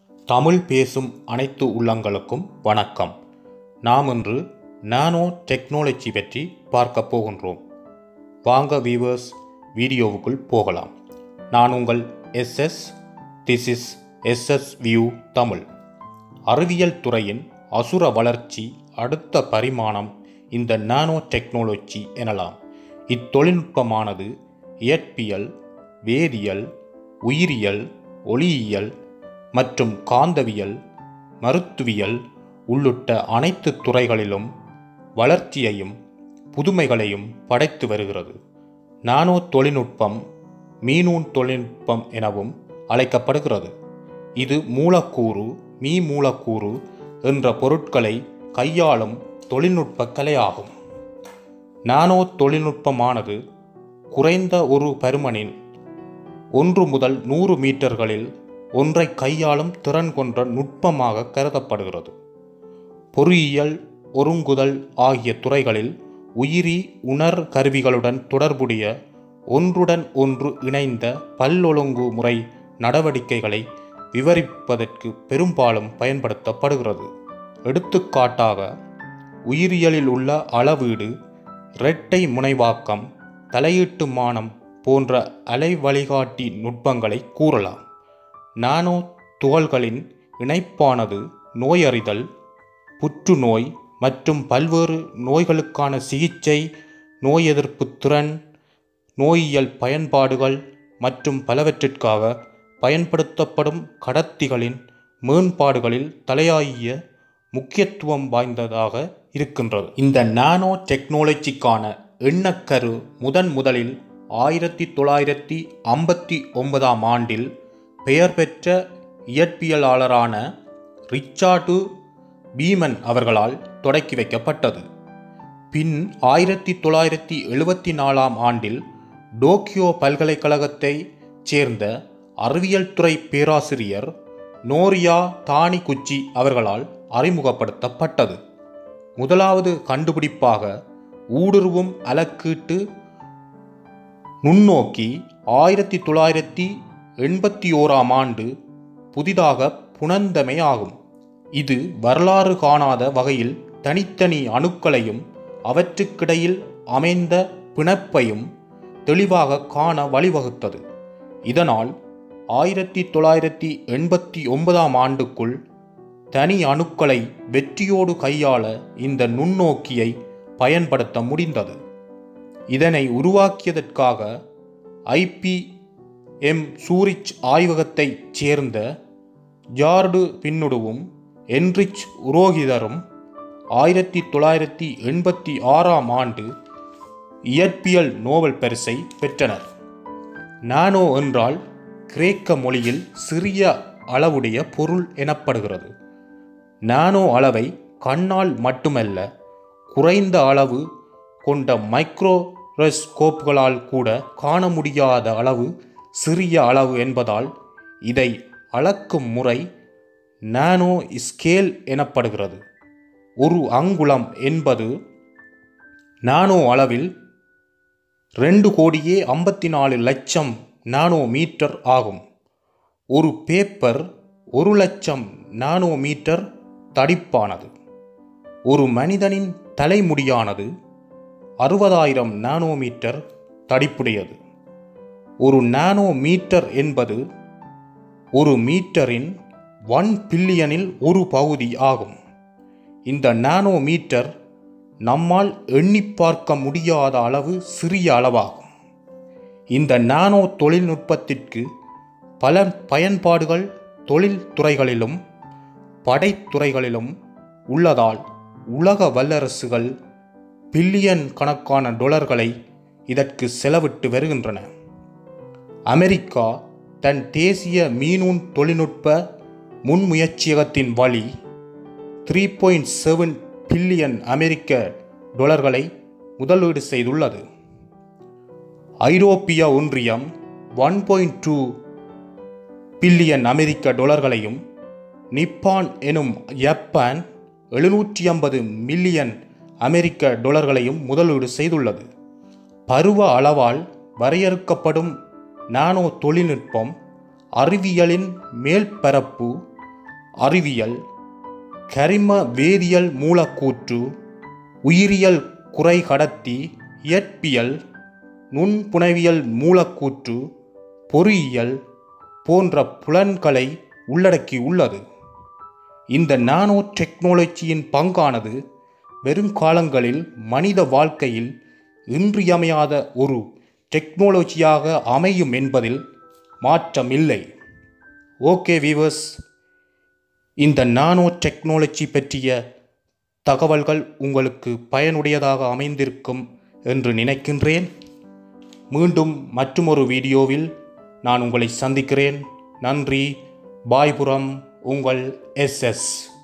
தமிழ் பேசும் அனைத்து உள்ளங்களுக்கும் வணக்கம் நாம் இன்று நானோ டெக்னாலஜி பற்றி பார்க்க போகின்றோம் வாங்க வீவர்ஸ் வீடியோவுக்குள் போகலாம் நான் உங்கள் SS this is SS view Tamil அறிவியல் துறையின் அசுர வளர்ச்சி அடுத்த பரிமாணம் இந்த நானோ டெக்னாலஜி எனலாம் இத்தொழில்நுட்பமானது இயற்பியல் வேதியியல் உயிரியல் ஒளியியல் மற்றும் காந்தவியல் மருத்துவியல் உள்ளிட்ட அனைத்து துறைகளிலும் வளர்ச்சியையும் புதுமைகளையும் படைத்து வருகிறது நானோ தொழில்நுட்பம் மீனூன் தொழில்நுட்பம் எனவும் அழைக்கப்படுகிறது இது மூலக்கூறு மீ மூலக்கூறு என்ற பொருட்களை கையாளும் தொழில்நுட்ப கலையாகும் நானோ தொழில்நுட்பமானது குறைந்த ஒரு பருமனின் ஒன்று முதல் நூறு மீட்டர்களில் ஒன்றை கையாளும் திறன் கொண்ட நுட்பமாக கருதப்படுகிறது பொறியியல் ஒருங்குதல் ஆகிய துறைகளில் உயிரி உணர் கருவிகளுடன் தொடர்புடைய ஒன்றுடன் ஒன்று இணைந்த பல்லொழுங்கு முறை நடவடிக்கைகளை விவரிப்பதற்கு பெரும்பாலும் பயன்படுத்தப்படுகிறது எடுத்துக்காட்டாக உயிரியலில் உள்ள அளவீடு இரட்டை முனைவாக்கம் தலையீட்டு மானம் போன்ற அலை வழிகாட்டி நுட்பங்களை கூறலாம் நானோ துகள்களின் இணைப்பானது நோயறிதல் புற்றுநோய் மற்றும் பல்வேறு நோய்களுக்கான சிகிச்சை நோய் எதிர்ப்பு திறன் நோயியல் பயன்பாடுகள் மற்றும் பலவற்றிற்காக பயன்படுத்தப்படும் கடத்திகளின் மேம்பாடுகளில் தலையாய முக்கியத்துவம் வாய்ந்ததாக இருக்கின்றது இந்த நானோ டெக்னாலஜிக்கான எண்ணக்கரு முதன் முதலில் ஆயிரத்தி தொள்ளாயிரத்தி ஐம்பத்தி ஒன்பதாம் ஆண்டில் பெயர் பெற்ற இயற்பியலாளரான ரிச்சார்டு பீமன் அவர்களால் தொடக்கி வைக்கப்பட்டது பின் ஆயிரத்தி தொள்ளாயிரத்தி எழுபத்தி நாலாம் ஆண்டில் டோக்கியோ பல்கலைக்கழகத்தை சேர்ந்த அறிவியல் துறை பேராசிரியர் நோரியா தானிகுச்சி அவர்களால் அறிமுகப்படுத்தப்பட்டது முதலாவது கண்டுபிடிப்பாக ஊடுருவும் அலக்கீட்டு நுண்ணோக்கி ஆயிரத்தி தொள்ளாயிரத்தி எண்பத்தி ஓராம் ஆண்டு புதிதாக புனந்தமை ஆகும் இது வரலாறு காணாத வகையில் தனித்தனி அணுக்களையும் அவற்றுக்கிடையில் அமைந்த பிணைப்பையும் தெளிவாக காண வழிவகுத்தது இதனால் ஆயிரத்தி தொள்ளாயிரத்தி எண்பத்தி ஒன்பதாம் ஆண்டுக்குள் தனி அணுக்களை வெற்றியோடு கையாள இந்த நுண்ணோக்கியை பயன்படுத்த முடிந்தது இதனை உருவாக்கியதற்காக ஐபி எம் சூரிச் ஆய்வகத்தைச் சேர்ந்த ஜார்டு பின்னுடுவும் என்ரிச் உரோகிதரும் ஆயிரத்தி தொள்ளாயிரத்தி எண்பத்தி ஆறாம் ஆண்டு இயற்பியல் நோபல் பரிசை பெற்றனர் நானோ என்றால் கிரேக்க மொழியில் சிறிய அளவுடைய பொருள் எனப்படுகிறது நானோ அளவை கண்ணால் மட்டுமல்ல குறைந்த அளவு கொண்ட மைக்ரோஸ்கோப்களால் கூட காண முடியாத அளவு சிறிய அளவு என்பதால் இதை அளக்கும் முறை நானோ ஸ்கேல் எனப்படுகிறது ஒரு அங்குலம் என்பது நானோ அளவில் ரெண்டு கோடியே ஐம்பத்தி நாலு லட்சம் நானோ மீட்டர் ஆகும் ஒரு பேப்பர் ஒரு லட்சம் நானோ மீட்டர் தடிப்பானது ஒரு மனிதனின் தலைமுடியானது அறுபதாயிரம் நானோமீட்டர் தடிப்புடையது ஒரு நானோ மீட்டர் என்பது ஒரு மீட்டரின் ஒன் பில்லியனில் ஒரு பகுதி ஆகும் இந்த நானோ மீட்டர் நம்மால் எண்ணி பார்க்க முடியாத அளவு சிறிய அளவாகும் இந்த நானோ தொழில்நுட்பத்திற்கு பல பயன்பாடுகள் தொழில்துறைகளிலும் படைத்துறைகளிலும் உள்ளதால் உலக வல்லரசுகள் பில்லியன் கணக்கான டொலர்களை இதற்கு செலவிட்டு வருகின்றன அமெரிக்கா தன் தேசிய மீனூன் தொழில்நுட்ப முன்முயற்சியகத்தின் வழி த்ரீ பாயிண்ட் செவன் பில்லியன் அமெரிக்க டொலர்களை முதலீடு செய்துள்ளது ஐரோப்பிய ஒன்றியம் ஒன் பாயிண்ட் டூ பில்லியன் அமெரிக்க டொலர்களையும் நிப்பான் எனும் ஜப்பான் எழுநூற்றி ஐம்பது மில்லியன் அமெரிக்க டொலர்களையும் முதலீடு செய்துள்ளது பருவ அளவால் வரையறுக்கப்படும் நானோ தொழில்நுட்பம் அறிவியலின் மேல்பரப்பு அறிவியல் கரிம வேதியியல் மூலக்கூற்று உயிரியல் குறை கடத்தி இயற்பியல் நுண்புனைவியல் மூலக்கூற்று பொறியியல் போன்ற புலன்களை உள்ளடக்கி உள்ளது இந்த நானோ டெக்னாலஜியின் பங்கானது வருங்காலங்களில் மனித வாழ்க்கையில் இன்றியமையாத ஒரு டெக்னாலஜியாக அமையும் என்பதில் மாற்றமில்லை ஓகே வீவர்ஸ் இந்த நானோ டெக்னாலஜி பற்றிய தகவல்கள் உங்களுக்கு பயனுடையதாக அமைந்திருக்கும் என்று நினைக்கின்றேன் மீண்டும் மற்றுமொரு வீடியோவில் நான் உங்களை சந்திக்கிறேன் நன்றி பாய்புரம் உங்கள் எஸ்எஸ்